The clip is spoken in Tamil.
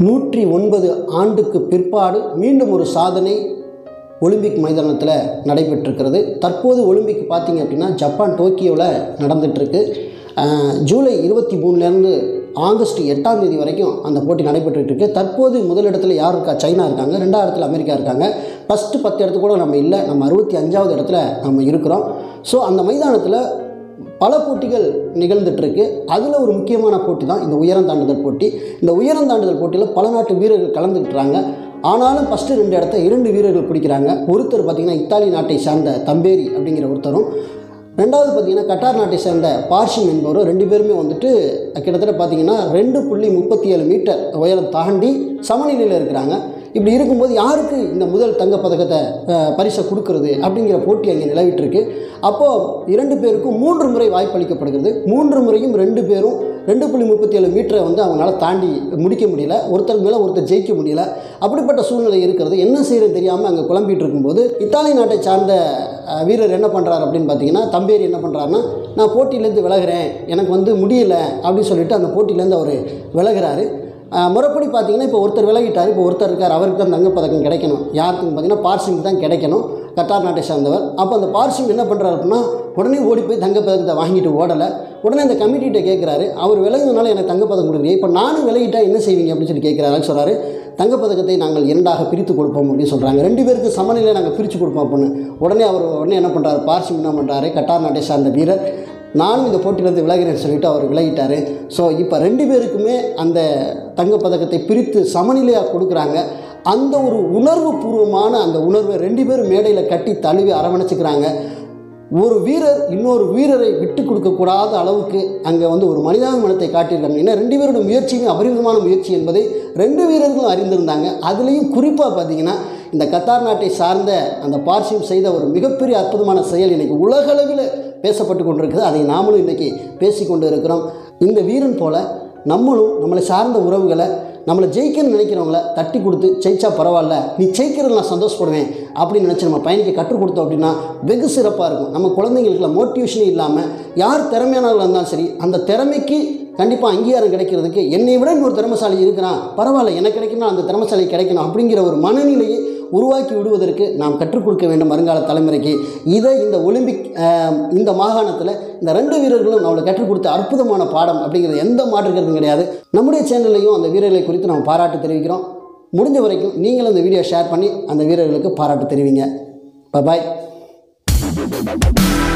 நூற்றி ஒன்பது ஆண்டுக்கு பிற்பாடு மீண்டும் ஒரு சாதனை ஒலிம்பிக் மைதானத்தில் நடைபெற்றிருக்கிறது தற்போது ஒலிம்பிக் பார்த்தீங்க அப்படின்னா ஜப்பான் டோக்கியோவில் நடந்துகிட்ருக்கு ஜூலை இருபத்தி மூணுலேருந்து ஆகஸ்ட் எட்டாம் தேதி வரைக்கும் அந்த போட்டி நடைபெற்றுட்டு இருக்கு தற்போது முதலிடத்தில் யார் இருக்கா சைனா இருக்காங்க ரெண்டாவது இடத்துல அமெரிக்கா இருக்காங்க ஃபஸ்ட்டு பத்து இடத்து கூட நம்ம இல்லை நம்ம அறுபத்தி அஞ்சாவது இடத்துல நம்ம இருக்கிறோம் ஸோ அந்த மைதானத்தில் பல போட்டிகள் நிகழ்ந்துட்டு இருக்கு அதில் ஒரு முக்கியமான போட்டி தான் இந்த உயரம் தாண்டுதல் போட்டி இந்த உயரம் தாண்டுதல் போட்டியில் பல நாட்டு வீரர்கள் கலந்துக்கிட்டுறாங்க ஆனாலும் ஃபஸ்ட்டு ரெண்டு இடத்த இரண்டு வீரர்கள் பிடிக்கிறாங்க ஒருத்தர் பார்த்திங்கன்னா இத்தாலி நாட்டை சார்ந்த தம்பேரி அப்படிங்கிற ஒருத்தரும் ரெண்டாவது பார்த்தீங்கன்னா கட்டார் நாட்டை சேர்ந்த பார்ஷிம் என்பவரும் ரெண்டு பேருமே வந்துட்டு கிட்டத்தட்ட பார்த்தீங்கன்னா ரெண்டு புள்ளி முப்பத்தி ஏழு மீட்டர் உயரம் தாண்டி சமநிலையில் இருக்கிறாங்க இப்படி இருக்கும்போது யாருக்கு இந்த முதல் தங்கப் பதக்கத்தை அஹ், பரிசை கொடுக்கறது அப்படிங்கிற போட்டி அங்கே நிலவிட்டு இருக்கு அப்போது இரண்டு பேருக்கும் மூன்று முறை வாய்ப்பளிக்கப்படுகிறது மூன்று முறையும் ரெண்டு பேரும் ரெண்டு புள்ளி முப்பத்தி ஏழு மீட்டரை வந்து அவங்களால தாண்டி முடிக்க முடியல ஒருத்தர் மேலே ஒருத்தர் ஜெயிக்க முடியல அப்படிப்பட்ட சூழ்நிலை இருக்கிறது என்ன செய்யறது தெரியாமல் அங்கே குழம்பிட்டு இருக்கும்போது இத்தாலி நாட்டை சார்ந்த அஹ், வீரர் என்ன பண்ணுறாரு அப்படின்னு பார்த்தீங்கன்னா தம்பேரி என்ன பண்ணுறாருன்னா நான் போட்டியிலேருந்து விலகிறேன் எனக்கு வந்து முடியல அப்படின்னு சொல்லிட்டு அந்த போட்டியிலேருந்து அவர் விலகிறாரு அஹ், முறைப்படி பார்த்தீங்கன்னா இப்போ ஒருத்தர் விலகிட்டார் இப்போ ஒருத்தர் இருக்கார் அவருக்கு தான் தங்கப்பதக்கம் கிடைக்கணும் யாருக்குன்னு பார்த்தீங்கன்னா பார்சிங்க்கு தான் கிடைக்கணும் கட்டார் நாட்டை சார்ந்தவர் அப்போ அந்த பார்சிங் என்ன பண்ணுறாரு அப்படின்னா உடனே ஓடி போய் தங்கப்பதக்கத்தை வாங்கிட்டு ஓடலை உடனே அந்த கமிட்டிகிட்ட கேட்குறாரு அவர் விலகுனால எனக்கு தங்கப்பதக்கம் கொடுக்குறீங்க இப்போ நானும் விலகிட்டா என்ன செய்வீங்க அப்படின்னு சொல்லி கேட்குறாரு சொல்கிறாரு தங்கப்பதக்கத்தை நாங்கள் இரண்டாக பிரித்து கொடுப்போம் அப்படின்னு சொல்கிறாங்க ரெண்டு பேருக்கு சமநிலையை நாங்கள் பிரித்து கொடுப்போம் அப்படின்னு உடனே அவர் உடனே என்ன பண்ணுறாரு பார்சிங் என்ன பண்ணுறாரு கட்டார் நாட்டை சார்ந்த வீரர் நானும் இந்த போட்டியிலேருந்து விலகிறேன்னு சொல்லிட்டு அவர் விலகிட்டார் ஸோ இப்போ ரெண்டு பேருக்குமே அந்த தங்கப்பதக்கத்தை பிரித்து சமநிலையாக கொடுக்குறாங்க அந்த ஒரு உணர்வு பூர்வமான அந்த உணர்வை ரெண்டு பேரும் மேடையில் கட்டி தழுவி அரவணைச்சிக்கிறாங்க ஒரு வீரர் இன்னொரு வீரரை விட்டு கொடுக்கக்கூடாத அளவுக்கு அங்கே வந்து ஒரு மனிதாபிமானத்தை காட்டியிருக்காங்க ஏன்னா ரெண்டு பேரோட முயற்சியுமே அபரிமிதமான முயற்சி என்பதை ரெண்டு வீரர்களும் அறிந்திருந்தாங்க அதுலேயும் குறிப்பாக பார்த்தீங்கன்னா இந்த கத்தார் நாட்டை சார்ந்த அந்த பார்சியம் செய்த ஒரு மிகப்பெரிய அற்புதமான செயல் இன்னைக்கு உலகளவில் பேசப்பட்டு கொண்டிருக்குது அதை நாமளும் இன்றைக்கி பேசிக்கொண்டு இருக்கிறோம் இந்த வீரன் போல நம்மளும் நம்மளை சார்ந்த உறவுகளை நம்மளை ஜெயிக்கணும்னு நினைக்கிறவங்கள தட்டி கொடுத்து ஜெயிச்சா பரவாயில்ல நீ ஜெயிக்கிறது நான் சந்தோஷப்படுவேன் அப்படின்னு நினச்சி நம்ம பையனுக்கு கற்றுக் கொடுத்தோம் அப்படின்னா வெகு சிறப்பாக இருக்கும் நம்ம குழந்தைங்களுக்குலாம் மோட்டிவேஷனே இல்லாமல் யார் திறமையானவர்களாக இருந்தாலும் சரி அந்த திறமைக்கு கண்டிப்பாக அங்கீகாரம் கிடைக்கிறதுக்கு என்னை விட இன்னொரு திறமைசாலி இருக்கிறான் பரவாயில்ல எனக்கு கிடைக்கணும் அந்த திறமைசாலி கிடைக்கணும் அப்படிங்கிற ஒரு மனநிலையை உருவாக்கி விடுவதற்கு நாம் கற்றுக் கொடுக்க வேண்டும் வருங்கால தலைமுறைக்கு இதை இந்த ஒலிம்பிக் ஆஹ், இந்த மாகாணத்தில் இந்த ரெண்டு வீரர்களும் நம்மளை கற்றுக் கொடுத்த அற்புதமான பாடம் அப்படிங்கிறது எந்த மாற்று கருத்தும் கிடையாது நம்முடைய சேனல்லையும் அந்த வீரர்களை குறித்து நம்ம பாராட்டு தெரிவிக்கிறோம் முடிஞ்ச வரைக்கும் நீங்களும் இந்த வீடியோ ஷேர் பண்ணி அந்த வீரர்களுக்கு பாராட்டு தெரிவிங்க பாய்